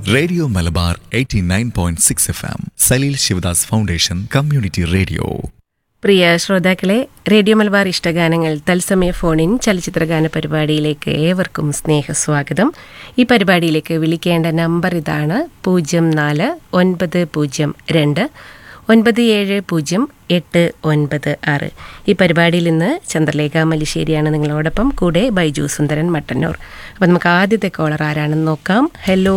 Radio Malabar 89.6 F M Saleel Sivadas foundation community radio പ്രിയ ശ്രോതാക്കളെ radio Malabar ഇഷ്ടഗാനങ്ങൾ തത്സമയ ഫോണിൻ ചലച്ചിത്രഗാന പരിപാടിയിലേക്ക് ഏവർക്കും സ്നേഹസ്വാഗതം ഈ പരിപാടിയിലേക്ക് വിളിക്കേണ്ട നമ്പർ ഇതാണ് പൂജ്യം നാല് ഒൻപത് പൂജ്യം രണ്ട് ഒൻപത് ഏഴ് പൂജ്യം എട്ട് ഒൻപത് ആറ് ഈ പരിപാടിയിൽ ഇന്ന് ചന്ദ്രലേഖ മലിശ്ശേരിയാണ് നിങ്ങളോടൊപ്പം കൂടെ ബൈജു സുന്ദരൻ മട്ടന്നൂർ അപ്പം നമുക്ക് ആദ്യത്തെ കോളർ ആരാണെന്ന് നോക്കാം ഹലോ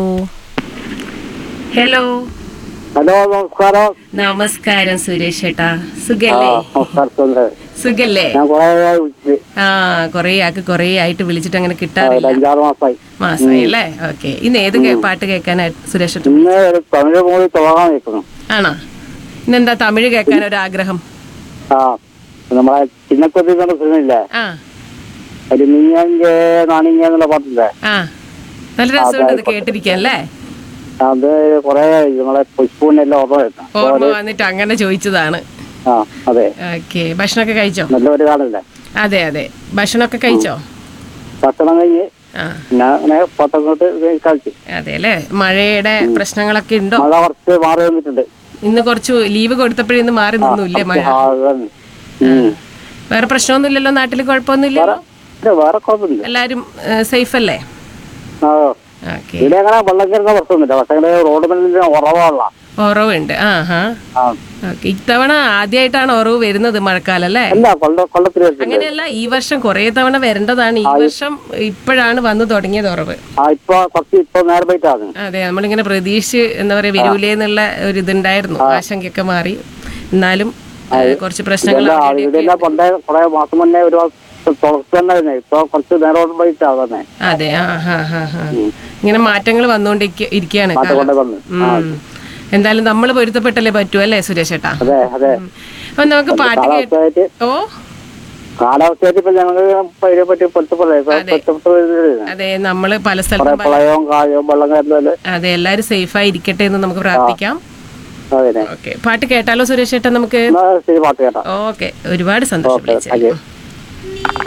ഹലോ ഹലോ നമസ്കാരം നമസ്കാരം സുരേഷ് ഏട്ടാ ആ സുഖല്ലേ നമസ്കാരം സുന്ദരൻ. സുഖല്ലേ ഞാൻ കുറെ വിളിച്ച് ആ കൊറേ ആൾക്ക് കൊറേ ആയിട്ട് വിളിച്ചിട്ട് അങ്ങനെ ഒരു കിട്ടാറില്ല അഞ്ചാറ് മാസമായി മാസമായി അല്ലേ ഓക്കെ ഇന്ന് ഏത് കേ- പാട്ട് കേൾക്കാനായി സുരേഷ് ഏട്ടൻ? ഇന്ന് ഒരു തമിഴ് മൂവി തുടങ്ങാൻ നിൽക്കുന്നു ആണോ ഇന്നെന്താ തമിഴ് കേൾക്കാൻ ഒരു ആഗ്രഹം ആ നമ്മളെ ചിന്നക്കൊത്തി എന്നുള്ള സിനിമയില്ലേ ആ ഒരു നീങ്ങ നാണിങ്ങ എന്നുള്ള പാട്ടില്ലേ ആ നല്ല രസമുണ്ട് അത് കേട്ടിരിക്കാൻ അല്ലേ അത് കുറെ നമ്മളെ പുഷ്പൂനെല്ലാം ഓർമ്മ വരുന്നു ഓർമ്മ വന്നിട്ട് അങ്ങനെ ചോദിച്ചതാണ് ആ അതെ ഓക്കെ ഭക്ഷണമൊക്കെ കഴിച്ചോ നല്ലൊരു കാണല്ലേ അതെ അതെ ഭക്ഷണമൊക്കെ കഴിച്ചോ ഭക്ഷണം കഴിഞ്ഞ് ആ ഞാൻ അങ്ങനെ പത്തങ്ങോട്ട് കളിച്ചു അതെ അല്ലേ മഴയുടെ പ്രശ്നങ്ങളൊക്കെ ഉണ്ടോ മഴ കുറച്ച് മാറി വന്നിട്ടുണ്ട് ഇന്ന് കുറച്ച് ലീവ് കൊടുത്തപ്പോഴേ ഇന്ന് മാറി നിന്നില്ലേ മഴ ആ, അതാണ്. ഉം. വേറെ പ്രശ്നമൊന്നുമില്ലല്ലോ നാട്ടിൽ കുഴപ്പമൊന്നുമില്ലല്ലോ ഇല്ല, വേറെ കുഴപ്പമില്ല എല്ലാരും സേഫ് അല്ലേ ആ ഓക്കെ ഇവിടെ അങ്ങനെ വെള്ളം കയറുന്ന പ്രശ്നമൊന്നുമില്ല പക്ഷേ ഇവിടെ റോഡ് മേലിൽ ഉറവാണല്ലോ ഉറവുണ്ട് ആ ഹാ ആ ഓക്കെ ഇത്തവണ ആദ്യമായിട്ടാണ് ഉറവ് വരുന്നത് മഴക്കാലം അല്ലേ അല്ല കൊല്ല കൊല്ലത്തിൽ വെച്ചിട്ടുണ്ട് അങ്ങനെയല്ല ഈ വർഷം കുറേ തവണ വരേണ്ടതാണ് ഈ വർഷം ഇപ്പോഴാണ് വന്നു തുടങ്ങിയത് ഉറവ് ആ ഇപ്പൊ കുറച്ച് ഇപ്പൊ നേരമായിട്ടാണ് അതെ നമ്മളിങ്ങനെ പ്രതീക്ഷിച്ച് എന്താ പറയാ വരൂലേ എന്നുള്ള ഒരു ഇതുണ്ടായിരുന്നു ആശങ്കയൊക്കെ മാറി എന്നാലും ഏ, കുറച്ച് പ്രശ്നങ്ങൾ ഇതെല്ലാം അവിടെ ഇവിടെയൊക്കെ- ഇതെല്ലാം പണ്ടേ കുറെ മാസം മുന്നേ ഒരു തുറച്ചു തന്നെ ഇപ്പൊ കുറച്ച് നേരമായിട്ടാ തന്നെ അതെ ആ ഹാ ഹാ ഹാ ഇങ്ങനെ മാറ്റങ്ങൾ വന്നുകൊണ്ടിരിക്ക ഇരിക്കുകയാണ് മാറ്റം കൊണ്ട് വന്ന് ഉം. എന്തായാലും നമ്മൾ പൊരുത്തപ്പെട്ടല്ലേ പറ്റൂ അല്ലേ സുരേഷ് ഏട്ടാ അതെ അതെ അപ്പൊ നമുക്ക് പാട്ട് കേട്ട് കാലാവസ്ഥയായിട്ട് ഓ കാലാവസ്ഥയായിട്ട് ഇപ്പൊ ഞങ്ങൾ ഇതിനെ പറ്റി പൊരുത്തപ്പെടേ പൊരുത്തപ്പെട്ട് അതെ നമ്മള് പല കുറെ സ്ഥലത്തും പല- പ്രളയവും കായവും വെള്ളം കയറുന്നതല്ലേ അതെ എല്ലാരും സേഫായി ഇരിക്കട്ടെ എന്ന് നമുക്ക് പ്രാർത്ഥിക്കാം അതെ ഓക്കെ പാട്ട് കേട്ടാലോ സുരേഷ് ഏട്ടാ നമുക്ക് എന്നാ ശരി പാട്ട് കേട്ടോ ഓക്കെ ഒരുപാട് സന്തോഷം ഓക്കെ വിളിച്ചത് താങ്ക് യു